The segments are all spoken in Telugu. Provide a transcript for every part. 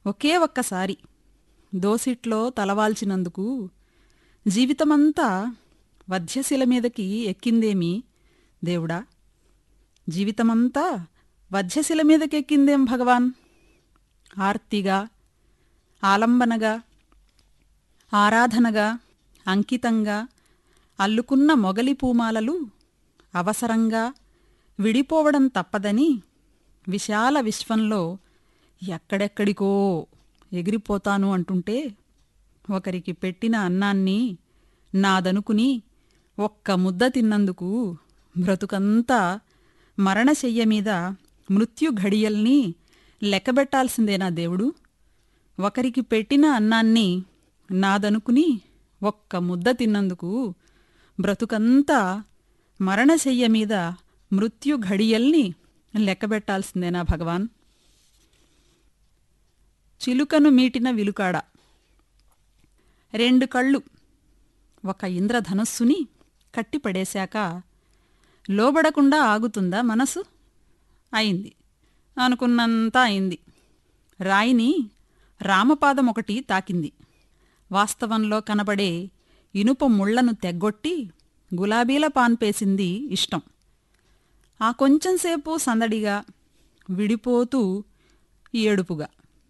ఒకే ఒక్కసారి దోసిట్లో తలవాల్చినందుకు జీవితమంతా వధ్యశిల మీదకి ఎక్కిందేమి దేవుడా జీవితమంతా వధ్యశిల మీదకెక్కిందేం భగవాన్ ఆర్తిగా ఆలంబనగా ఆరాధనగా అంకితంగా అల్లుకున్న మొగలి పూమాలలు అవసరంగా విడిపోవడం తప్పదని విశాల విశ్వంలో ఎక్కడెక్కడికో ఎగిరిపోతాను అంటుంటే ఒకరికి పెట్టిన అన్నాన్ని నాదనుకుని ఒక్క ముద్ద తిన్నందుకు బ్రతుకంతా మరణశయ్య మీద మృత్యు ఘడియల్ని లెక్కబెట్టాల్సిందేనా దేవుడు ఒకరికి పెట్టిన అన్నాన్ని నాదనుకుని ఒక్క ముద్ద తిన్నందుకు బ్రతుకంతా మరణశయ్య మీద మృత్యు ఘడియల్ని లెక్కబెట్టాల్సిందేనా భగవాన్ చిలుకను మీటిన విలుకాడ రెండు కళ్ళు ఒక ఇంద్రధనుస్సుని కట్టిపడేశాక లోబడకుండా ఆగుతుందా మనసు అయింది అనుకున్నంత అయింది రాయిని రామపాదం ఒకటి తాకింది వాస్తవంలో కనబడే ఇనుప ముళ్లను తెగ్గొట్టి గులాబీల పాన్పేసింది ఇష్టం ఆ కొంచెంసేపు సందడిగా విడిపోతూ ఏడుపుగా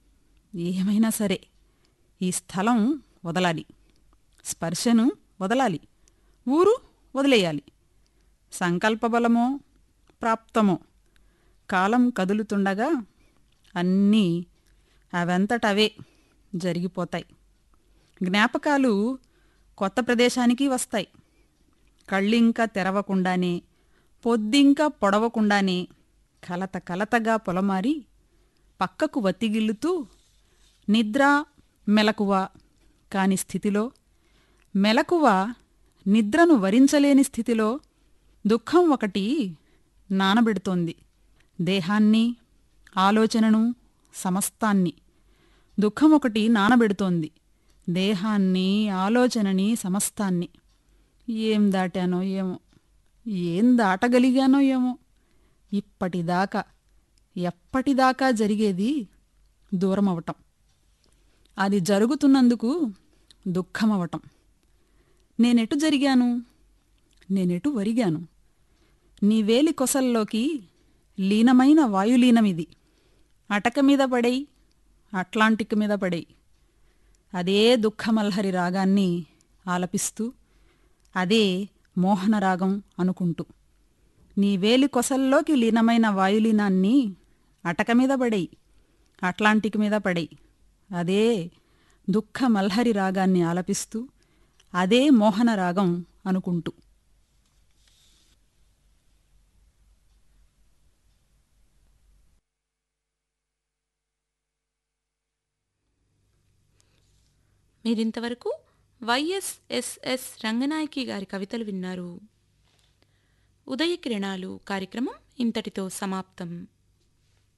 ఏమైనా సరే ఈ స్థలం వదలాలి స్పర్శను వదలాలి ఊరు వదిలేయాలి సంకల్పబలమో ప్రాప్తమో కాలం కదులుతుండగా అన్నీ అవంతటవే జరిగిపోతాయి జ్ఞాపకాలు కొత్త ప్రదేశానికి వస్తాయి కళ్ళింకా తెరవకుండానే పొద్దింకా పొడవకుండానే కలత కలతగా పొలమారి పక్కకు వత్తిగిల్లుతూ నిద్ర మెలకువ కాని స్థితిలో మెలకువ నిద్రను వరించలేని స్థితిలో దుఃఖం ఒకటి నానబెడుతోంది దేహాన్ని ఆలోచనను సమస్తాన్ని దుఃఖం ఒకటి నానబెడుతోంది దేహాన్ని ఆలోచనని సమస్తాన్ని ఏం దాటానో ఏమో ఏం దాటగలిగానో ఏమో ఇప్పటిదాకా ఎప్పటిదాకా జరిగేది దూరమవటం అది జరుగుతున్నందుకు దుఃఖమవటం నేనెటు జరిగాను నేనెటు వరిగాను నీ వేలి కొసల్లోకి లీనమైన వాయులీనమిది అటక మీద పడేయి అట్లాంటిక్ మీద పడేయి అదే దుఃఖమల్హరి రాగాన్ని ఆలపిస్తూ అదే మోహనరాగం అనుకుంటూ నీ వేలి కొసల్లోకి లీనమైన వాయులీనాన్ని అటక మీద పడేయి అట్లాంటిక్ మీద పడేయి అదే దుఃఖ మల్హరి రాగాన్ని ఆలపిస్తూ అదే మోహన రాగం అనుకుంటూ మీరింతవరకు వైఎస్ఎస్ఎస్ రంగనాయకి గారి కవితలు విన్నారు ఉదయ కిరణాలు కార్యక్రమం ఇంతటితో సమాప్తం